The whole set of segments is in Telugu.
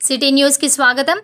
సిటీ న్యూస్ కి స్వాగతం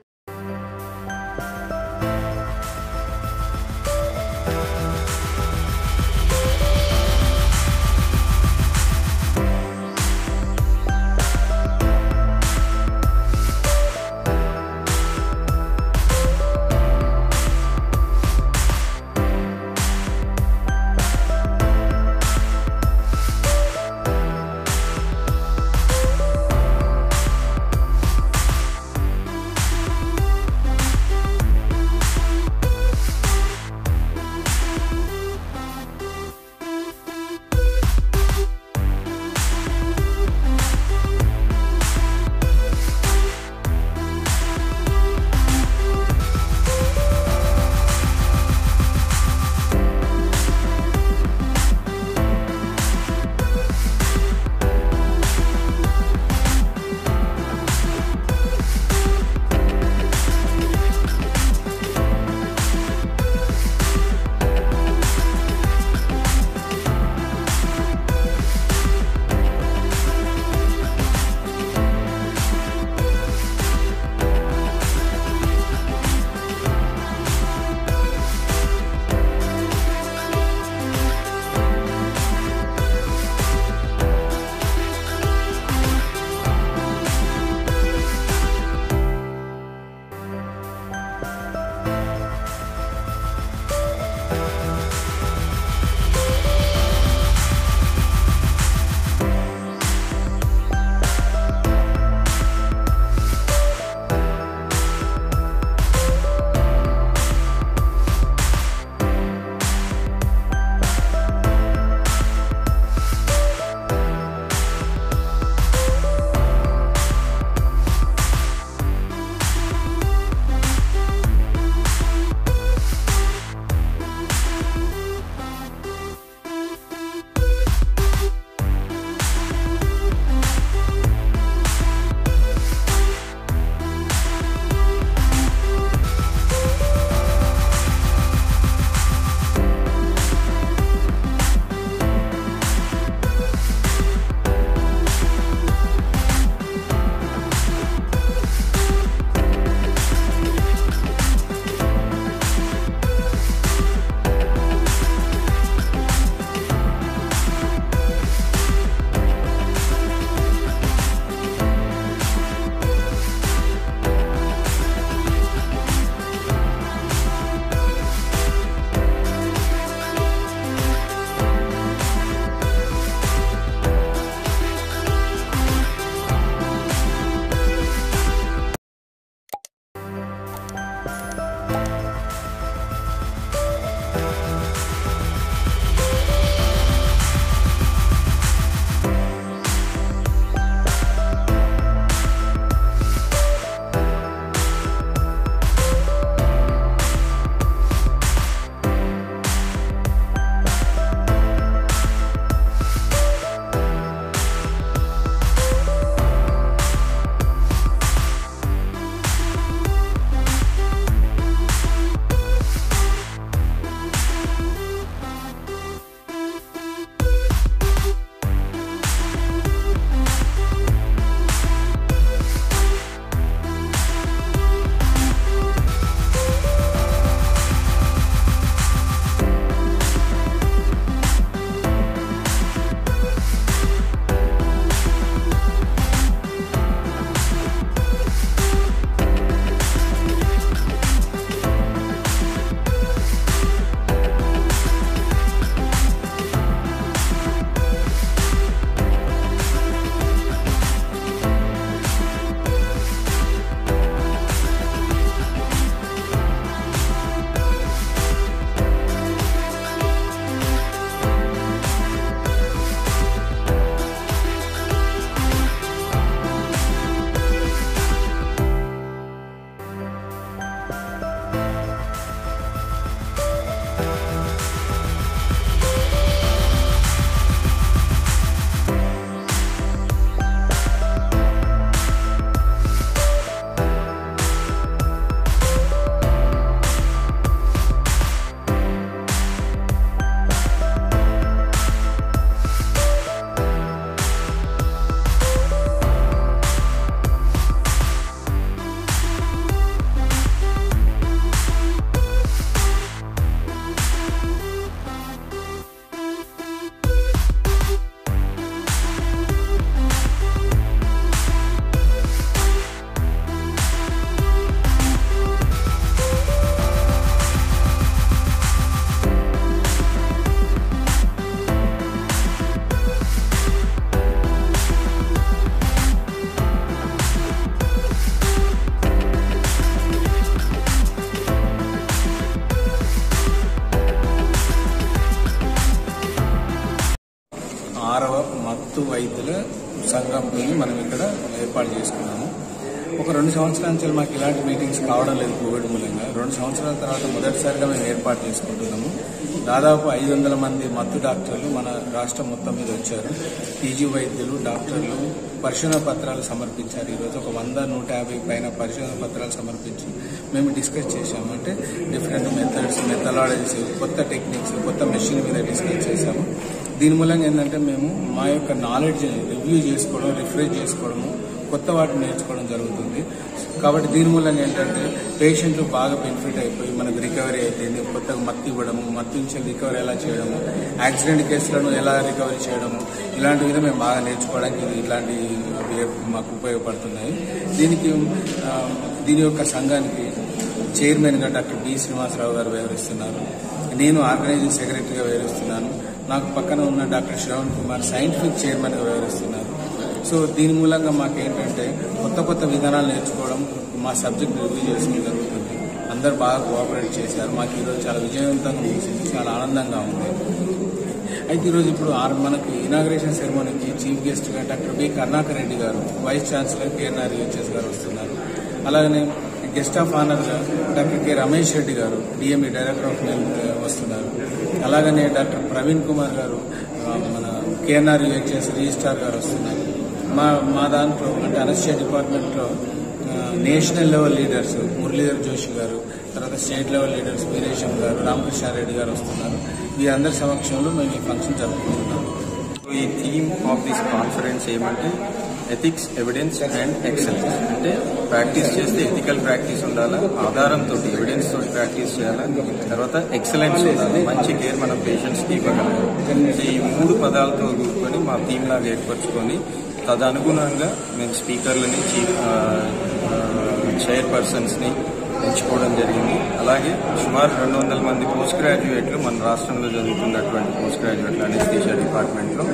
మత్తు వైద్యుల సంఘంతో మనం ఇక్కడ ఏర్పాటు చేసుకున్నాము ఒక రెండు సంవత్సరాల నుంచి మాకు ఇలాంటి మీటింగ్స్ కావడం లేదు కోవిడ్ మూలంగా రెండు సంవత్సరాల తర్వాత మొదటిసారిగా మేము ఏర్పాటు చేసుకుంటున్నాము దాదాపు ఐదు వందల మంది మత్తు డాక్టర్లు మన రాష్ట్రం మొత్తం మీద వచ్చారు పీజీ వైద్యులు డాక్టర్లు పరిశోధన పత్రాలు సమర్పించారు ఈరోజు ఒక వంద నూట యాభై పైన పరిశోధన పత్రాలు సమర్పించి మేము డిస్కస్ చేశాము అంటే డిఫరెంట్ మెథడ్స్ మెథడాలజీస్ కొత్త టెక్నిక్స్ కొత్త మెషిన్ మీద డిస్కస్ చేశాము దీని మూలంగా ఏంటంటే మేము మా యొక్క నాలెడ్జ్ రివ్యూ చేసుకోవడం రిఫ్రెష్ చేసుకోవడము కొత్త వాటిని నేర్చుకోవడం జరుగుతుంది కాబట్టి దీని మూలంగా ఏంటంటే పేషెంట్లు బాగా బెనిఫిట్ అయిపోయి మనకు రికవరీ అయిపోయింది కొత్తగా మత్తు ఇవ్వడము మత్తు నుంచి రికవరీ ఎలా చేయడము యాక్సిడెంట్ కేసులను ఎలా రికవరీ చేయడము ఇలాంటి విధంగా మేము బాగా నేర్చుకోవడానికి ఇది ఇట్లాంటి మాకు ఉపయోగపడుతున్నాయి దీనికి ఆ, దీని యొక్క సంఘానికి చైర్మన్గా డాక్టర్ బి శ్రీనివాసరావు గారు వ్యవహరిస్తున్నారు నేను ఆర్గనైజింగ్ సెక్రటరీగా వ్యవహరిస్తున్నాను నాకు పక్కన ఉన్న డాక్టర్ శ్రవణ్ కుమార్ సైంటిఫిక్ చైర్మన్గా వ్యవహరిస్తున్నారు సో దీని మూలంగా మాకు ఏంటంటే కొత్త కొత్త విధానాలు నేర్చుకోవడం మా సబ్జెక్ట్ రివ్యూ చేసుకోవడం జరుగుతుంది అందరు బాగా కోఆపరేట్ చేశారు మాకు ఈరోజు చాలా విజయవంతంగా ముగిసింది చాలా ఆనందంగా ఉంది అయితే ఈరోజు ఇప్పుడు ఆర్ మనకు ఇనాగ్రేషన్ సెరమోనీకి చీఫ్ గెస్ట్ గా doctor B Karunakar Reddy garu vice chancellor KNR UHS garu వస్తున్నారు అలాగనే గెస్ట్ ఆఫ్ ఆనర్ గా doctor K Ramesh Reddy garu DME director of health వస్తున్నారు అలాగనే డాక్టర్ ప్రవీణ్ కుమార్ గారు ఆ, మన కేఎన్ఆర్ యూహెచ్ఎస్ రిజిస్ట్రార్ గారు వస్తున్నారు మా మా దాంట్లో అంటే అనస్టియా డిపార్ట్మెంట్లో ఆ, national level leaders Muralidhar Joshi garu తర్వాత స్టేట్ లెవెల్ లీడర్స్ వీరేశం గారు రామకృష్ణారెడ్డి గారు వస్తున్నారు వీరందరి సమక్షంలో మేము ఈ ఫంక్షన్ జరుపుకుంటున్నాం ఈ థీమ్ ఆఫ్ దిస్ కాన్ఫరెన్స్ ఏమంటే ఎథిక్స్ ఎవిడెన్స్ అండ్ ఎక్సలెన్స్ అంటే ప్రాక్టీస్ చేస్తే ఎథికల్ ప్రాక్టీస్ ఉండాలా ఆధారంతో ఎవిడెన్స్ తోటి ప్రాక్టీస్ చేయాలా తర్వాత ఎక్సలెన్స్ ఉండాలి మంచి కేర్ మన పేషెంట్స్ కి ఇవ్వగలగాలి సో ఈ మూడు పదాలతో కూడుకొని మా థీమ్ లాగా ఏర్పరచుకొని తదనుగుణంగా మేము స్పీకర్లని చీఫ్ చైర్ పర్సన్స్ ని ఎంచుకోవడం జరిగింది అలాగే సుమారు రెండు వందల మంది పోస్ట్ గ్రాడ్యుయేట్లు మన రాష్ట్రంలో జరుగుతున్నటువంటి పోస్ట్ గ్రాడ్యుయేట్లు అనేస్థీషియా డిపార్ట్మెంట్లో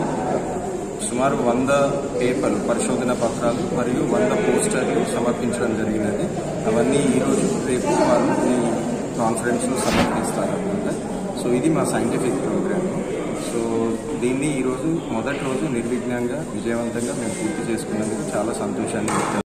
సుమారు వంద పేపర్లు పరిశోధన పత్రాలు మరియు వంద పోస్టర్లు సమర్పించడం జరిగినది అవన్నీ ఈ రోజు రేపు వారు ఈ కాన్ఫరెన్స్లో సమర్పిస్తారన్నమాట సో ఇది మా సైంటిఫిక్ ప్రోగ్రామ్ సో దీన్ని ఈరోజు మొదటి రోజు నిర్విఘ్నంగా విజయవంతంగా మేము పూర్తి చేసుకున్నందుకు చాలా సంతోషాన్ని వ్యక్తం